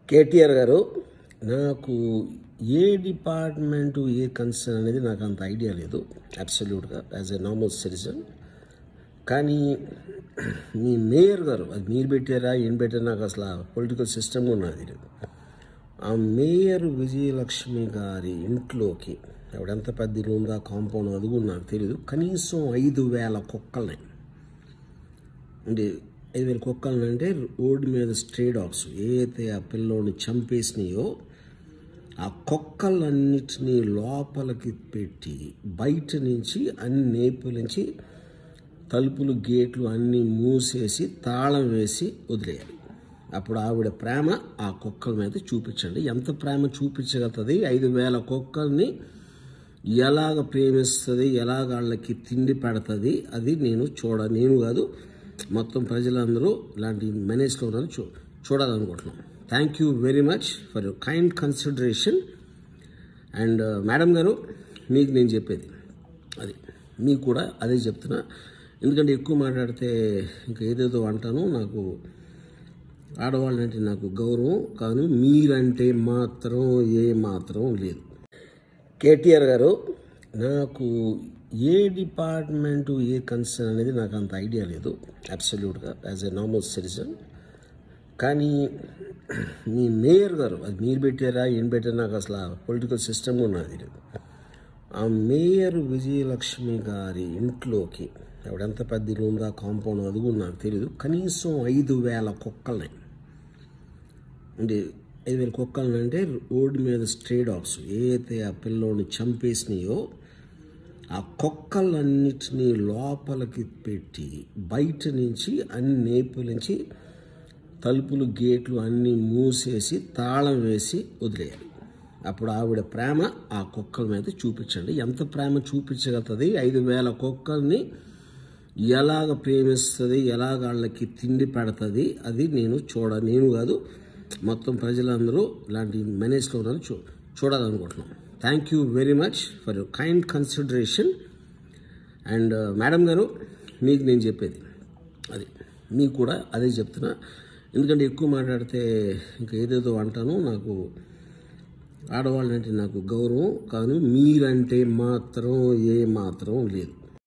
కేటీఆర్ గారు నాకు ఏ డిపార్ట్మెంటు ఏ కన్సర్న్ అనేది నాకు అంత ఐడియా లేదు అబ్సల్యూట్గా యాజ్ ఎ నార్మల్ సిటిజన్ కానీ మీ మేయర్ గారు అది మీరు పెట్టారా ఏం పెట్టారా నాకు అసలు పొలిటికల్ సిస్టమ్ కూడా నాకు తెలియదు ఆ మేయర్ విజయలక్ష్మి గారి ఇంట్లోకి ఎవడెంత పెద్ద ఇల్లు ఉందా కాంపౌండ్ అది కూడా నాకు తెలియదు కనీసం ఐదు వేల కుక్కల్ని అంటే ఐదు వేల కుక్కలను అంటే రోడ్డు మీద స్ట్రే డాగ్స్ ఏదైతే ఆ పిల్లోని చంపేసినాయో ఆ కుక్కలన్నిటినీ లోపలికి పెట్టి బయట నుంచి అన్ని నేపుల నుంచి తలుపులు గేట్లు అన్నీ మూసేసి తాళం వేసి వదిలేయాలి అప్పుడు ఆవిడ ప్రేమ ఆ కుక్కల మీద చూపించండి ఎంత ప్రేమ చూపించగలుగుతుంది ఐదు వేల కుక్కల్ని ఎలాగ ప్రేమిస్తుంది ఎలాగ వాళ్ళకి తిండి పెడుతుంది అది నేను చూడ నేను కాదు మొత్తం ప్రజలందరూ ఇలాంటి మేనేజ్లో ఉన్నారు చూ చూడాలనుకుంటున్నాం thank you very much for your kind consideration and madam గారు మీకు నేను చెప్పేది అది మీకు కూడా అదే చెప్తున్నా ఎందుకంటే ఎక్కువ మాట్లాడితే ఇంకా ఏదేదో అంటాను నాకు ఆడవాళ్ళంటే నాకు గౌరవం కానీ మీరంటే మాత్రం ఏ మాత్రం లేదు కేటీఆర్ గారు నాకు ఏ డిపార్ట్మెంటు ఏ కన్సర్న్ అనేది నాకు అంత ఐడియా లేదు అబ్సల్యూట్గా యాజ్ ఎ నార్మల్ సిటిజన్ కానీ మీ మేయర్ గారు అది మీరు పెట్టారా ఏం పెట్టారా నాకు అసలు పొలిటికల్ సిస్టమ్ కూడా నాకు తెలియదు ఆ మేయర్ విజయలక్ష్మి గారి ఇంట్లోకి ఎవడెంత పెద్ద ఇల్లు ఉందా కాంపౌండ్ అది కూడా నాకు తెలియదు కనీసం ఐదు వేల కుక్కల్ని అంటే ఐదు వేల కుక్కలను అంటే రోడ్డు మీద స్ట్రే డాగ్స్ ఏదైతే ఆ పిల్లోని చంపేసినాయో ఆ కుక్కలన్నిటినీ లోపలికి పెట్టి బయట నుంచి అన్ని నేపుల నుంచి తలుపులు గేట్లు అన్నీ మూసేసి తాళం వేసి వదిలేయాలి అప్పుడు ఆవిడ ప్రేమ ఆ కుక్కల మీద చూపించండి ఎంత ప్రేమ చూపించగలుగుతుంది ఐదు వేల కుక్కల్ని ఎలాగ ప్రేమిస్తుంది ఎలాగ వాళ్ళకి తిండి పెడుతుంది అది నేను చూడ నేను కాదు మొత్తం ప్రజలందరూ ఇలాంటి మేనేజ్లో ఉన్నారు చూ చూడాలనుకుంటున్నాం thank you very much for your kind consideration and madam గారు మీకు నేను చెప్పేది అది మీకు కూడా అదే చెప్తున్నా ఎందుకంటే ఎక్కువ మాట్లాడితే ఇంకా ఏదేదో అంటాను నాకు ఆడవాళ్ళంటే నాకు గౌరవం కానీ మీరంటే మాత్రం ఏ మాత్రం లేదు